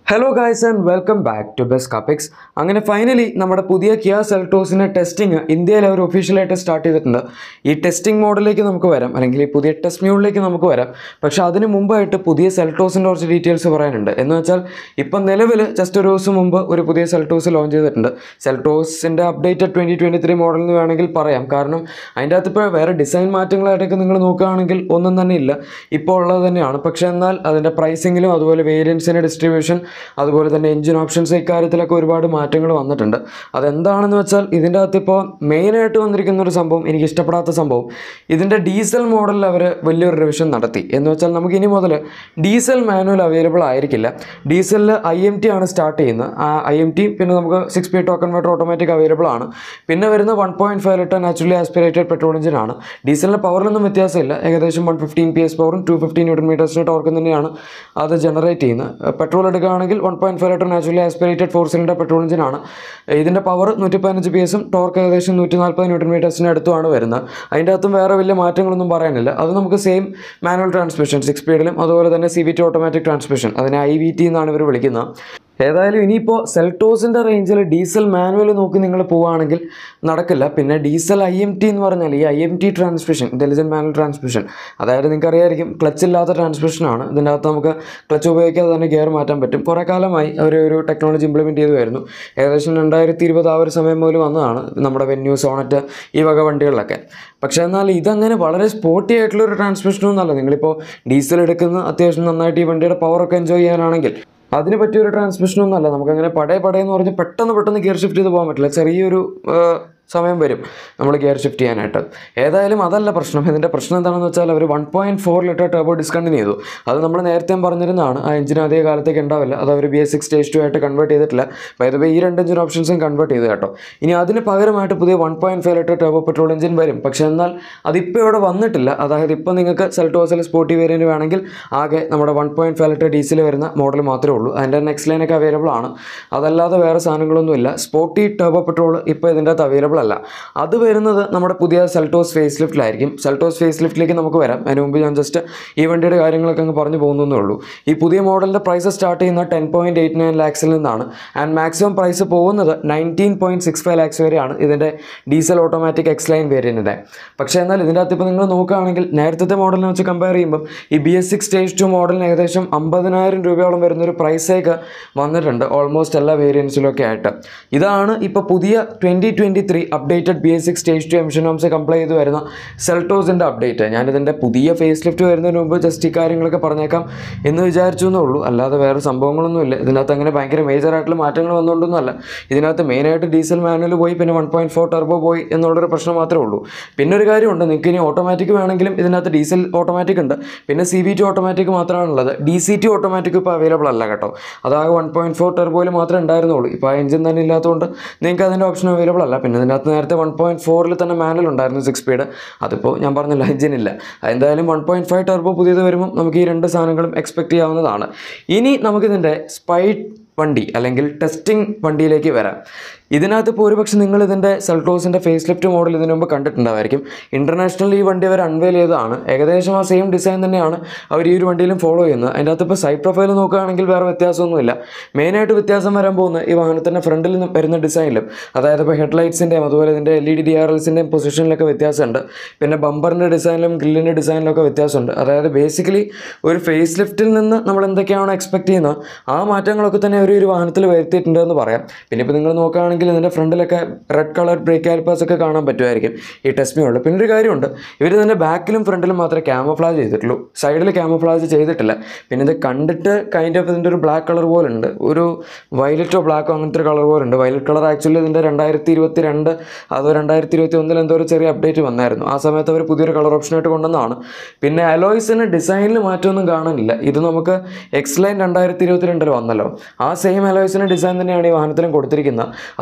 hello guys and welcome back to best കപ്പിക്സ് അങ്ങനെ finally നമ്മുടെ പുതിയ കിയ സെൽട്ടോസിൻ്റെ ടെസ്റ്റിംഗ് ഇന്ത്യയിൽ അവർ ഒഫീഷ്യലായിട്ട് സ്റ്റാർട്ട് ചെയ്തിട്ടുണ്ട് ഈ ടെസ്റ്റിംഗ് മോഡലിലേക്ക് നമുക്ക് വരാം അല്ലെങ്കിൽ ഈ പുതിയ ടെസ്റ്റ് മ്യൂളിലേക്ക് നമുക്ക് വരാം പക്ഷേ അതിന് മുമ്പായിട്ട് പുതിയ സെൽട്ടോസിൻ്റെ കുറച്ച് ഡീറ്റെയിൽസ് പറയാനുണ്ട് എന്ന് വെച്ചാൽ ഇപ്പം നിലവിൽ ജസ്റ്റ് ഒരു ദിവസം മുമ്പ് ഒരു പുതിയ സെൽട്ടോസ് ലോഞ്ച് ചെയ്തിട്ടുണ്ട് സെൽട്ടോസിൻ്റെ updated twenty twenty three model എന്ന് വേണമെങ്കിൽ പറയാം കാരണം അതിൻ്റെ അകത്ത് ഇപ്പോൾ വേറെ ഡിസൈൻ മാറ്റങ്ങളായിട്ടൊക്കെ നിങ്ങൾ നോക്കുകയാണെങ്കിൽ ഒന്നും തന്നെ ഇല്ല ഇപ്പോൾ ഉള്ളത് തന്നെയാണ് പക്ഷേ എന്നാൽ അതിൻ്റെ പ്രൈസിങ്ങിലും അതുപോലെ വേരിയൻസിൻ്റെ ഡിസ്ട്രിബ്യൂഷൻ അതുപോലെ തന്നെ എഞ്ചിൻ ഓപ്ഷൻസ് ഇക്കാര്യത്തിലൊക്കെ ഒരുപാട് മാറ്റങ്ങൾ വന്നിട്ടുണ്ട് അതെന്താണെന്ന് വെച്ചാൽ ഇതിൻ്റെ അകത്ത് ഇപ്പോൾ മെയിനായിട്ട് വന്നിരിക്കുന്ന ഒരു സംഭവം എനിക്ക് ഇഷ്ടപ്പെടാത്ത സംഭവം ഇതിൻ്റെ ഡീസൽ മോഡലിൽ അവർ വലിയൊരു റിവിഷൻ നടത്തി എന്ന് വെച്ചാൽ നമുക്ക് ഇനി മുതൽ ഡീസൽ മാനുവൽ അവൈലബിൾ ആയിരിക്കില്ല ഡീസലിൽ ഐ എം ടി ആണ് സ്റ്റാർട്ട് ചെയ്യുന്നത് ആ ഐ എം ടി പിന്നെ നമുക്ക് സിക്സ് പി ടോക്കൺ കൺവേർട്ടർ ഓട്ടോമാറ്റിക് അവൈലബിൾ ആണ് പിന്നെ വരുന്ന one point five litre naturally aspirated petrol എഞ്ചിനാണ് ഡീസലിൻ്റെ പവറിലൊന്നും വ്യത്യാസമില്ല ഏകദേശം വൺ ഫിഫ്റ്റീൻ പി എസ് പവറും ടു ഫിഫ്റ്റീൻ ന്യൂട്ടൺ മീറ്റേഴ്സിൻ്റെ ടോർക്കും തന്നെയാണ് അത് ജനറേറ്റ് ചെയ്യുന്നത് പെട്രോൾ എടുക്കുകയാണെങ്കിൽ one point five litre naturally aspirated four cylinder petrol എഞ്ചിനാണ് ഇതിൻ്റെ പവർ നൂറ്റി പതിനഞ്ച് പി എസും ടോർക്ക് ഏകദേശം നൂറ്റി നാൽപ്പത് ന്യൂട്ടൺ മീറ്റേഴ്സിന് അടുത്തുമാണ് വരുന്നത് അതിൻ്റെ അകത്തും വേറെ വലിയ മാറ്റങ്ങളൊന്നും പറയാനില്ല അത് നമുക്ക് സെയിം മാനുവൽ ട്രാൻസ്മിഷൻ സിക്സ് സ്പീഡിലും അതുപോലെ തന്നെ C V T automatic transmission അതിനെ ഐ വി ടി എന്നാണ് ഇവർ വിളിക്കുന്നത് ഏതായാലും ഇനിയിപ്പോൾ സെൽട്ടോസിൻ്റെ റേഞ്ചിൽ ഡീസൽ മാനുവൽ നോക്കി നിങ്ങൾ പോവുകയാണെങ്കിൽ നടക്കില്ല പിന്നെ ഡീസൽ ഐ എം ടി എന്ന് പറഞ്ഞാൽ ഈ I M T transmission intelligent manual transmission അതായത് നിങ്ങൾക്ക് അറിയായിരിക്കും ക്ലച്ച് ഇല്ലാത്ത ട്രാൻസ്മിഷനാണ് ഇതിൻ്റെ അകത്ത് നമുക്ക് ക്ലച്ച് ഉപയോഗിക്കാതെ തന്നെ ഗിയർ മാറ്റാൻ പറ്റും കുറേ കാലമായി അവർ ഒരു ടെക്നോളജി ഇംപ്ലിമെൻറ്റ് ചെയ്തു വരുന്നു ഏകദേശം രണ്ടായിരത്തി ഇരുപത് ആ ഒരു സമയം മുതൽ വന്നതാണ് നമ്മുടെ വെന്യൂ സോണറ്റ് ഈ വക വണ്ടികളിലൊക്കെ പക്ഷേ എന്നാൽ ഇതങ്ങനെ വളരെ സ്പോർട്ടി ആയിട്ടുള്ള ഒരു ട്രാൻസ്മിഷനൊന്നുമല്ല നിങ്ങളിപ്പോൾ ഡീസൽ എടുക്കുന്ന അത്യാവശ്യം നന്നായിട്ട് ഈ വണ്ടിയുടെ പവറൊക്കെ എൻജോയ് ചെയ്യാനാണെങ്കിൽ അതിന് പറ്റിയൊരു ട്രാൻസ്മിഷനൊന്നും അല്ല നമുക്കങ്ങനെ പടേ പടയെന്ന് പറഞ്ഞ് പെട്ടെന്ന് പെട്ടെന്ന് ഗിയർ ഷിഫ്റ്റ് ചെയ്ത് പോകാൻ പറ്റില്ല ചെറിയൊരു ആ, സമയം വരും നമ്മൾ ഗിയർ ഷിഫ്റ്റ് ചെയ്യാനായിട്ട് ഏതായാലും അതല്ല പ്രശ്നം ഇതിൻ്റെ പ്രശ്നം എന്താണെന്ന് വെച്ചാൽ അവർ one point four litre turbo discontinue ചെയ്തു അത് നമ്മൾ നേരത്തെ പറഞ്ഞിരുന്നതാണ് ആ എഞ്ചിൻ അധിക കാലത്തേക്ക് ഉണ്ടാവില്ല അത് അവർ B S six stage two ആയിട്ട് കൺവേർട്ട് ചെയ്തിട്ടില്ല അതായത് ഈ രണ്ട് എഞ്ചിൻ ഓപ്ഷൻസും കൺവേർട്ട് ചെയ്തു കേട്ടോ ഇനി അതിന് പകരമായിട്ട് പുതിയ one point five litre turbo petrol engine വരും പക്ഷേ എന്നാൽ അതിപ്പോൾ ഇവിടെ വന്നിട്ടില്ല അതായത് ഇപ്പോൾ നിങ്ങൾക്ക് സെൽട്ടോസിൽ സ്പോർട്ടി വേരിയൻറ്റ് വേണമെങ്കിൽ ആകെ നമ്മുടെ one point five litre diesel വരുന്ന മോഡൽ മാത്രമേ ഉള്ളൂ അതിൻ്റെ നെക്സ്റ്റ് ലൈനൊക്കെ അവൈലബിൾ ആണ് അതല്ലാതെ വേറെ സാധനങ്ങളൊന്നുമില്ല സ്പോർട്ടി ടർബോ പെട്രോൾ ഇപ്പോൾ ഇതിൻ്റെ അകത്ത് അവൈലബിൾ അല്ല അത് വരുന്നത് നമ്മുടെ പുതിയ സെൽട്ടോസ് ഫേസ് ലിഫ്റ്റിലായിരിക്കും സെൽട്ടോസ് ഫേസ് ലിഫ്റ്റിലേക്ക് നമുക്ക് വരാം അതിന് മുമ്പ് ഞാൻ ജസ്റ്റ് ഈ വണ്ടിയുടെ കാര്യങ്ങളൊക്കെ അങ്ങ് പറഞ്ഞു പോകുന്നേ ഉള്ളൂ ഈ പുതിയ മോഡലിൻ്റെ പ്രൈസ് സ്റ്റാർട്ട് ചെയ്യുന്ന ടെൻ പോയിൻറ്റ് എയ്റ്റ് നയൻ ലാക്സിൽ നിന്നാണ് ആൻഡ് മാക്സിമം പ്രൈസ് പോകുന്നത് nineteen point six five lakhs വരെയാണ് ഇതിൻ്റെ ഡീസൽ ഓട്ടോമാറ്റിക് എക്സ് ലൈൻ വേരിയൻറ്റിൻ്റെ പക്ഷേ എന്നാൽ ഇതിൻ്റെ അകത്ത് ഇപ്പോൾ നിങ്ങൾ നോക്കുകയാണെങ്കിൽ നേരത്തെ മോഡലിനെ വെച്ച് കമ്പയർ ചെയ്യുമ്പോൾ ഈ B S six stage two മോഡലിന് ഏകദേശം അമ്പതിനായിരം രൂപയോളം വരുന്നൊരു പ്രൈസേക്ക് വന്നിട്ടുണ്ട് ഓൾമോസ്റ്റ് എല്ലാ വേരിയൻസിലൊക്കെ ആയിട്ട് ഇതാണ് ഇപ്പോൾ പുതിയ twenty twenty three updated B S six stage two emission norms comply ചെയ്ത് വരുന്ന സെൽട്ടോസിൻ്റെ അപ്ഡേറ്റ് ഞാനിതിൻ്റെ പുതിയ ഫേസ് ലിഫ്റ്റ് വരുന്നതിന് മുമ്പ് ജസ്റ്റ് ഈ കാര്യങ്ങളൊക്കെ പറഞ്ഞേക്കാം എന്ന് വിചാരിച്ചു എന്നേ ഉള്ളൂ അല്ലാതെ വേറെ സംഭവങ്ങളൊന്നുമില്ല ഇതിനകത്ത് അങ്ങനെ ഭയങ്കര മേജർ ആയിട്ടുള്ള മാറ്റങ്ങൾ വന്നുകൊണ്ടൊന്നുമല്ല ഇതിനകത്ത് മെയിനായിട്ട് ഡീസൽ മാനുവൽ പോയി പിന്നെ വൺ പോയിൻറ്റ് ഫോർ ടർബോ പോയി എന്നുള്ളൊരു പ്രശ്നം മാത്രമേ ഉള്ളൂ പിന്നെ ഒരു കാര്യമുണ്ട് നിങ്ങൾക്ക് ഇനി ഓട്ടോമാറ്റിക് വേണമെങ്കിലും ഇതിനകത്ത് ഡീസൽ ഓട്ടോമാറ്റിക് ഉണ്ട് പിന്നെ സി വി ടി ഓട്ടോമാറ്റിക് മാത്രമാണുള്ളത് ഡി സി ടി ഓട്ടോമാറ്റിക് ഇപ്പോൾ അവൈലബിൾ അല്ല കേട്ടോ അതാകെ വൺ പോയിൻറ്റ് ഫോർ ടെർബോയിൽ മാത്രമേ ഉണ്ടായിരുന്നുള്ളൂ ഇപ്പോൾ ആ എഞ്ചിൻ തന്നെ ഇല്ലാത്തതുകൊണ്ട് നിങ്ങൾക്ക് അതിൻ്റെ ഓപ്ഷൻ അവൈലബിൾ അല്ല പിന്നെ ഇതിനകത്ത് നേരത്തെ വൺ പോയിൻറ്റ് ഫോറിൽ തന്നെ മാനുവൽ ഉണ്ടായിരുന്നു സിക്സ് സ്പീഡ് അതിപ്പോൾ ഞാൻ പറഞ്ഞില്ല എഞ്ചിൻ ഇല്ല എന്തായാലും വൺ പോയിൻറ്റ് ഫൈവ് ടെർബോ പുതിയത് വരുമ്പോൾ നമുക്ക് ഈ രണ്ട് സാധനങ്ങളും എക്സ്പെക്ട് ചെയ്യാവുന്നതാണ് ഇനി നമുക്കിതിൻ്റെ സ്പൈഡ് വണ്ടി അല്ലെങ്കിൽ ടെസ്റ്റിംഗ് വണ്ടിയിലേക്ക് വരാം ഇതിനകത്ത് ഇപ്പോൾ ഒരുപക്ഷെ നിങ്ങൾ ഇതിൻ്റെ സെൽട്ടോസിൻ്റെ ഫേസ് ലിഫ്റ്റ് മോഡൽ ഇതിനു മുമ്പ് കണ്ടിട്ടുണ്ടായിരിക്കും ഇൻ്റർനാഷണൽ ഈ വണ്ടി അവർ അൺവെയിൽ ചെയ്തതാണ് ഏകദേശം ആ സെയിം ഡിസൈൻ തന്നെയാണ് അവർ ഈ ഒരു വണ്ടിയിലും ഫോളോ ചെയ്യുന്നത് അതിൻ്റെ അകത്ത് ഇപ്പോൾ സൈഡ് പ്രൊഫൈൽ നോക്കുകയാണെങ്കിൽ വേറെ വ്യത്യാസമൊന്നുമില്ല മെയിനായിട്ട് വ്യത്യാസം വരാൻ പോകുന്നത് ഈ വാഹനത്തിൻ്റെ ഫ്രണ്ടിൽ നിന്ന് വരുന്ന ഡിസൈനിലും അതായത് ഇപ്പോൾ ഹെഡ്ലൈറ്റ്സിൻ്റെയും അതുപോലെ ഇതിൻ്റെ L E D D R എൽസിൻ്റെയും പൊസിഷനിലൊക്കെ വ്യത്യാസമുണ്ട് പിന്നെ ബമ്പറിൻ്റെ ഡിസൈനിലും ഗ്രില്ലിൻ്റെ ഡിസൈനിലൊക്കെ വ്യത്യാസമുണ്ട് അതായത് ബേസിക്കലി ഒരു ഫേസ് ലിഫ്റ്റിൽ നിന്ന് നമ്മൾ എന്തൊക്കെയാണോ എക്സ്പെക്ട് ചെയ്യുന്നത് ആ മാറ്റങ്ങളൊക്കെ തന്നെ ഒരു ഒരു വാഹനത്തിൽ വരുത്തിയിട്ടുണ്ട് എന്ന് പറയാം പിന്നെ ഇപ്പോൾ നിങ്ങൾ നോക്കുകയാണെങ്കിൽ ഇതിൻ്റെ ഫ്രണ്ടിലൊക്കെ റെഡ് കളർ ബ്രേക്ക് കാലിപ്പേഴ്സ് ഒക്കെ കാണാൻ പറ്റുമായിരിക്കും ഈ ടെസ്റ്റ് മ്യൂളിൽ പിന്നെ ഒരു കാര്യമുണ്ട് ഇവർ ഇതിൻ്റെ ബാക്കിലും ഫ്രണ്ടിലും മാത്രമേ ക്യാമഫ്ലാജ് ചെയ്തിട്ടുള്ളൂ സൈഡിൽ ക്യാമഫ്ലാജ് ചെയ്തിട്ടില്ല പിന്നെ ഇത് കണ്ടിട്ട് കൈൻഡ് ഓഫ് ഇതിൻ്റെ ഒരു ബ്ലാക്ക് കളർ പോലുണ്ട് ഒരു വയലറ്റോ ബ്ലാക്കോ അങ്ങനത്തെ ഒരു കളർ പോലുണ്ട് വയലറ്റ് കളർ ആക്ച്വലി ഇതിൻ്റെ രണ്ടായിരത്തി ഇരുപത്തി രണ്ട് അതോ രണ്ടായിരത്തി ഇരുപത്തി ഒന്നിൽ എന്തോ ഒരു ചെറിയ അപ്ഡേറ്റ് വന്നായിരുന്നു ആ സമയത്ത് അവർ പുതിയൊരു കളർ ഓപ്ഷനായിട്ട് കൊണ്ടുവന്നതാണ് പിന്നെ അലോയ്സിന് ഡിസൈനിൽ മാറ്റമൊന്നും കാണാനില്ല ഇത് നമുക്ക് എക്സ് ലൈൻ രണ്ടായിരത്തി ഇരുപത്തി രണ്ടിൽ വന്നല്ലോ ആ സെയിം അലോയ്സിന് ഡിസൈൻ തന്നെയാണ് ഈ വാഹനത്തിലും കൊടുത്തിരിക്കുന്നത് അത്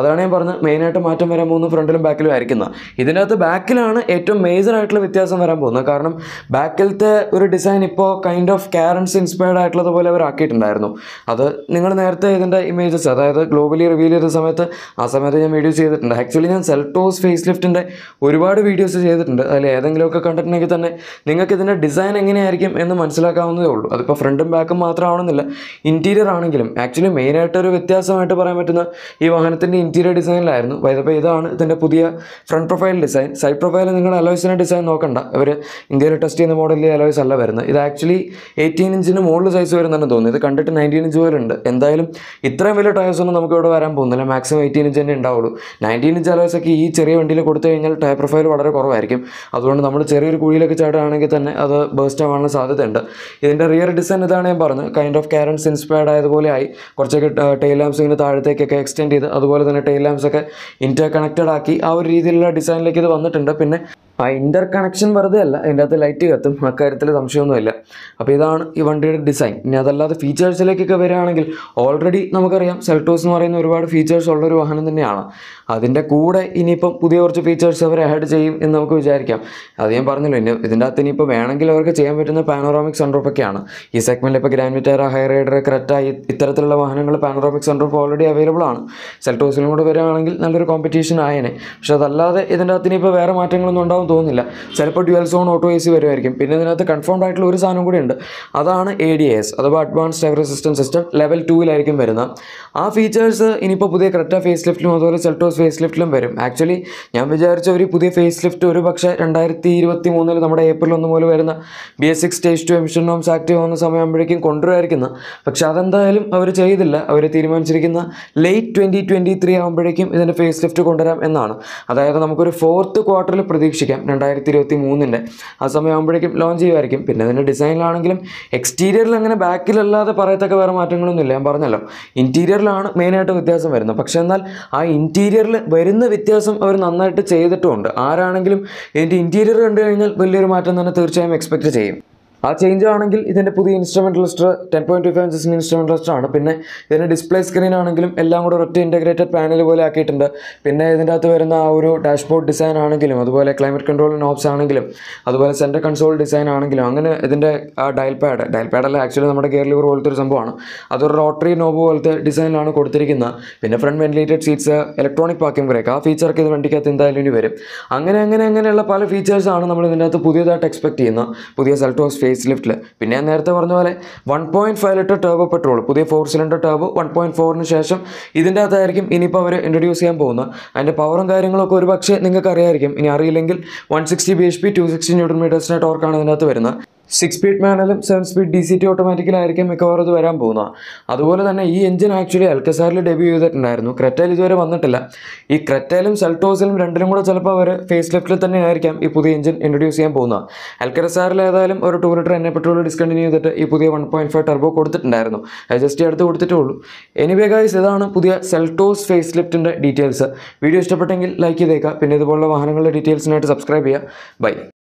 അതാണ് ഞാൻ പറഞ്ഞത് മെയിനായിട്ട് മാറ്റം വരാൻ പോകുന്നത് ഫ്രണ്ടിലും ബാക്കിലും ആയിരിക്കുന്നത് ഇതിൻ്റെ അകത്ത് ബാക്കിലാണ് ഏറ്റവും മേജർ ആയിട്ടുള്ള വ്യത്യാസം വരാൻ പോകുന്നത് കാരണം ബാക്കിലത്തെ ഒരു ഡിസൈൻ ഇപ്പോൾ കൈൻഡ് ഓഫ് കാരൻസ് ഇൻസ്പയർഡ് ആയിട്ടുള്ളത് പോലെ അവർ ആക്കിയിട്ടുണ്ടായിരുന്നു അത് നിങ്ങൾ നേരത്തെ ഇതിൻ്റെ ഇമേജസ് അതായത് ഗ്ലോബലി റിവീൽ ചെയ്ത സമയത്ത് ആ സമയത്ത് ഞാൻ വീഡിയോസ് ചെയ്തിട്ടുണ്ട് ആക്ച്വലി ഞാൻ സെൽട്ടോസ് ഫേസ് ലിഫ്റ്റിൻ്റെ ഒരുപാട് വീഡിയോസ് ചെയ്തിട്ടുണ്ട് അതിൽ ഏതെങ്കിലുമൊക്കെ കണ്ടിട്ടുണ്ടെങ്കിൽ തന്നെ നിങ്ങൾക്ക് ഇതിൻ്റെ ഡിസൈൻ എങ്ങനെയായിരിക്കും എന്ന് മനസ്സിലാക്കാവുന്നതേ ഉള്ളൂ അതിപ്പോൾ ഫ്രണ്ടും ബാക്കും മാത്രമാണെന്നില്ല ഇൻറ്റീരിയർ ആണെങ്കിലും ആക്ച്വലി മെയിനായിട്ടൊരു വ്യത്യാസമായിട്ട് പറയാൻ പറ്റുന്ന ഈ വാഹനത്തിൻ്റെ ഇൻറ്റീരിയർ ഡിസൈനിലായിരുന്നു വൈദപ്പോൾ ഇതാണ് ഇതിൻ്റെ പുതിയ front profile design side profile നിങ്ങൾ അലോയ്സിൻ്റെ ഡിസൈൻ നോക്കണ്ട ഇവർ ഇന്ത്യയിൽ ടെസ്റ്റ് ചെയ്യുന്ന മോഡലിൽ അലോയ്സ് അല്ല വരുന്നത് ഇത് ആക്ച്വലി എയ്റ്റീൻ ഇഞ്ചിന് മുകളിൽ സൈസ് വരുന്നുണ്ടെന്ന് തോന്നുന്നു ഇത് കണ്ടിട്ട് നയൻറ്റീൻ ഇഞ്ച് പോലെ ഉണ്ട് എന്തായാലും ഇത്രയും വലിയ ടയേഴ്സ് ഒന്നും നമുക്ക് ഇവിടെ വരാൻ പോകുന്നില്ല മാക്സിമം എയ്റ്റീൻ ഇഞ്ച് തന്നെ ഉണ്ടാവുള്ളൂ നയൻറ്റീൻ ഇഞ്ച് അലോയ്സ് ഒക്കെ ഈ ചെറിയ വണ്ടിയിൽ കൊടുത്തു കഴിഞ്ഞാൽ ടയർ പ്രൊഫൈൽ വളരെ കുറവായിരിക്കും അതുകൊണ്ട് നമ്മൾ ചെറിയൊരു കുഴിയിലൊക്കെ ചാടുകയാണെങ്കിൽ തന്നെ അത് ബേസ്റ്റ് ആവാനുള്ള സാധ്യതയുണ്ട് ഇതിൻ്റെ റിയർ ഡിസൈൻ ഇതാണ് ഞാൻ പറഞ്ഞത് കൈൻഡ് ഓഫ് കാരൻസ് ഇൻസ്പയർഡ് ആയതുപോലെ ആയി കുറച്ചൊക്കെ ടെയിൽ ലാംസ് ഇങ്ങനെ താഴത്തേക്കൊക്കെ എക്സ്റ്റെൻഡ് ചെയ്ത് അതുപോലെ തന്നെ ടെയിൽ ലാംസ് ഒക്കെ ഇൻറ്റർ കണക്റ്റഡ് ആക്കി ആ ഒരു രീതിയിലുള്ള ഡിസൈനിലേക്ക് ഇത് വന്നിട്ടുണ്ട് പിന്നെ ആ ഇൻ്റർ കണക്ഷൻ വെറുതെ അല്ല അതിൻ്റെ അകത്ത് ലൈറ്റ് കത്തും അക്കാര്യത്തിൽ സംശയമൊന്നുമില്ല അപ്പോൾ ഇതാണ് ഈ വണ്ടിയുടെ ഡിസൈൻ ഇനി അതല്ലാതെ ഫീച്ചേഴ്സിലേക്കൊക്കെ വരികയാണെങ്കിൽ ഓൾറെഡി നമുക്കറിയാം സെൽട്ടോസ് എന്ന് പറയുന്ന ഒരുപാട് ഫീച്ചേഴ്സ് ഉള്ളൊരു വാഹനം തന്നെയാണ് അതിൻ്റെ കൂടെ ഇനിയിപ്പം പുതിയ കുറച്ച് ഫീച്ചേഴ്സ് അവർ ആഡ് ചെയ്യും എന്ന് നമുക്ക് വിചാരിക്കാം അത് ഞാൻ പറഞ്ഞല്ലോ ഇനി ഇതിൻ്റെ അകത്ത് ഇനിയിപ്പോൾ വേണമെങ്കിൽ അവർക്ക് ചെയ്യാൻ പറ്റുന്ന പാനോറാമിക് സൺറൂഫൊക്കെയാണ് ഈ സെഗ്മെൻറ്റിൽ ഇപ്പോൾ ഗ്രാൻഡ് വിറ്റാര ഹൈറൈഡർ ക്രെറ്റ ഈ- ഇത്തരത്തിലുള്ള വാഹനങ്ങൾ പാനോറാമിക് സൺറൂഫ് ഓൾറെഡി അവൈലബിൾ ആണ് സെൽട്ടോസിലും കൂടെ വരികയാണെങ്കിൽ നല്ലൊരു കോമ്പറ്റീഷൻ ആയേനെ പക്ഷെ അതല്ലാതെ ഇതിൻ്റെ അകത്ത് ഇനിയിപ്പോൾ വേറെ മാറ്റങ്ങളൊന്നും ഉണ്ടാവും തോന്നുന്നില്ല ചിലപ്പോൾ dual zone auto A C വരുമായിരിക്കും പിന്നെ ഇതിനകത്ത് കൺഫേംഡ് ആയിട്ടുള്ള ഒരു സാധനം കൂടി ഉണ്ട് അതാണ് എ ഡി എസ് അഥവാ advance driver assistant system level ടൂവിലായിരിക്കും വരുന്നത് ആ ഫീച്ചേഴ്സ് ഇനിയിപ്പോൾ പുതിയ ക്രെറ്റ ഫേസ് ലിഫ്റ്റിലും അതുപോലെ സെൽട്ടോസ് ഫേസ് ലിഫ്റ്റിലും വരും ആക്ച്വലി ഞാൻ വിചാരിച്ച ഒരു പുതിയ ഫേസ് ലിഫ്റ്റ് ഒരു പക്ഷേ രണ്ടായിരത്തി ഇരുപത്തി മൂന്നിൽ നമ്മുടെ ഏപ്രിൽ ഒന്ന് മുതൽ വരുന്ന B S six stage two emission norms active ആവുന്ന സമയമാകുമ്പോഴേക്കും കൊണ്ടുവരുമായിരിക്കുന്നത് പക്ഷെ അതെന്തായാലും അവർ ചെയ്തില്ല അവർ തീരുമാനിച്ചിരിക്കുന്ന ലേറ്റ് ട്വൻറ്റി ട്വൻറ്റി ത്രീ ആകുമ്പോഴേക്കും ഇതിൻ്റെ ഫേസ് ലിഫ്റ്റ് കൊണ്ടുവരാം എന്നാണ് അതായത് നമുക്കൊരു ഫോർത്ത് ക്വാർട്ടറിൽ പ്രതീക്ഷിക്കാം രണ്ടായിരത്തി ഇരുപത്തി മൂന്നിൻ്റെ ആ സമയമാകുമ്പോഴേക്കും ലോഞ്ച് ചെയ്യുമായിരിക്കും പിന്നെ ഇതിൻ്റെ ഡിസൈനിലാണെങ്കിലും എക്സ്റ്റീരിയറിൽ അങ്ങനെ ബാക്കിലല്ലാതെ പറയത്തക്ക വേറെ മാറ്റങ്ങളൊന്നുമില്ല ഞാൻ പറഞ്ഞല്ലോ ഇൻറ്റീരിയറിലാണ് മെയിനായിട്ട് വ്യത്യാസം വരുന്നത് പക്ഷേ എന്നാൽ ആ ഇൻറ്റീരിയറിൽ വരുന്ന വ്യത്യാസം അവർ നന്നായിട്ട് ചെയ്തിട്ടുമുണ്ട് ആരാണെങ്കിലും ഇതിൻ്റെ ഇൻറ്റീരിയർ കണ്ടു കഴിഞ്ഞാൽ വലിയൊരു മാറ്റം തന്നെ തീർച്ചയായും എക്സ്പെക്റ്റ് ചെയ്യും ആ ചേഞ്ച് ആണെങ്കിൽ ഇതിൻ്റെ പുതിയ instrument cluster ten point two five ഇഞ്ചസിൻ്റെ ഇൻസ്ട്രുമെൻ്റ് ലിസ്റ്റർ ആണ് പിന്നെ ഇതിൻ്റെ ഡിസ്പ്ലേ സ്ക്രീൻ ആണെങ്കിലും എല്ലാം കൂടെ ഒറ്റ ഇൻറ്റഗ്രേറ്റഡ് പാനൽ പോലെ ആക്കിയിട്ടുണ്ട് പിന്നെ ഇതിൻ്റെ അകത്ത് വരുന്ന ആ ഒരു ഡാഷ്ബോർഡ് ഡിസൈൻ ആണെങ്കിലും അതുപോലെ ക്ലൈമറ്റ് കൺട്രോൾ നോബ്സ് ആണെങ്കിലും അതുപോലെ സെൻറ്റർ കൺസോൾ ഡിസൈൻ ആണെങ്കിലും അങ്ങനെ ഇതിൻ്റെ ആ ഡയൽ പാഡ് ഡയൽ പാഡല്ല ആക്ച്വലി നമ്മുടെ ഗിയർ ലിവർ പോലത്തെ ഒരു സംഭവമാണ് അതൊരു റോട്ടറി നോബ് പോലത്തെ ഡിസൈനിലാണ് കൊടുത്തിരിക്കുന്നത് പിന്നെ front ventilated seats electronic parking brake ആ ഫീച്ചർക്ക് ഇത് വണ്ടിക്കകത്ത് എന്തായാലും ഇനി വരും അങ്ങനെ അങ്ങനെ അങ്ങനെയുള്ള പല ഫീച്ചേഴ്സാണ് നമ്മൾ ഇതിൻ്റെ അകത്ത് പുതിയതായിട്ട് എക്സ്പെക്ട് ചെയ്യുന്നത് പുതിയ സെൽട്ടോസ് ഫേസ് ലിഫ്റ്റിൽ പിന്നെ ഞാൻ നേരത്തെ പറഞ്ഞ പോലെ one point five litre turbo petrol പുതിയ four cylinder turbo one point ഫോറിന് ശേഷം ഇതിൻ്റെ അകത്തായിരിക്കും ഇനിയിപ്പോൾ അവർ ഇൻട്രൊഡ്യൂസ് ചെയ്യാൻ പോകുന്നത് അതിൻ്റെ പവറും കാര്യങ്ങളൊക്കെ ഒരു പക്ഷേ നിങ്ങൾക്ക് അറിയായിരിക്കും ഇനി അറിയില്ലെങ്കിൽ one sixty B H P two sixty newton മീറ്റേഴ്സിൻ്റെ ടോർക്കാണ് ഇതിനകത്ത് വരുന്നത് സിക്സ് സ്പീഡ് മാനുവലും seven speed D C T ഓട്ടോമാറ്റിക്കലായിരിക്കും മിക്കവാറും ഇത് വരാൻ പോകുന്നത് അതുപോലെ തന്നെ ഈ എഞ്ചിൻ ആക്ച്വലി അൽക്കസാറിൽ ഡെബ്യൂ ചെയ്തിട്ടുണ്ടായിരുന്നു ക്രെറ്റയിൽ ഇതുവരെ വന്നിട്ടില്ല ഈ ക്രെറ്റയിലും സെൽട്ടോസിലും രണ്ടിലും കൂടെ ചിലപ്പോൾ അവർ ഫേസ് ലിഫ്റ്റിൽ തന്നെ ആയിരിക്കാം ഈ പുതിയ എഞ്ചിൻ ഇൻട്രൊഡ്യൂസ് ചെയ്യാൻ പോകുന്നത് അൽക്കസാറിൽ ഏതായാലും ഒരു ടൂ ലിറ്റർ എണ്ണ പെട്രോൾ ഡിസ്കണ്ടിന്യൂ ചെയ്തിട്ട് ഈ പുതിയ വൺ പോയിൻറ്റ് ഫൈവ് ടർബോ കൊടുത്തിട്ടുണ്ടായിരുന്നു അത് ജസ്റ്റ് അടുത്ത് കൊടുത്തിട്ടേ ഉള്ളൂ എനിവേ ഗൈസ് ഇതാണ് പുതിയ സെൽട്ടോസ് ഫേസ് ലിഫ്റ്റിൻ്റെ ഡീറ്റെയിൽസ് വീഡിയോ ഇഷ്ടപ്പെട്ടെങ്കിൽ ലൈക്ക് ചെയ്തേക്കുക പിന്നെ ഇതുപോലുള്ള വാഹനങ്ങളുടെ ഡീറ്റെയിൽസിനായിട്ട് സബ്സ്ക്രൈബ് ചെയ്യുക ബൈ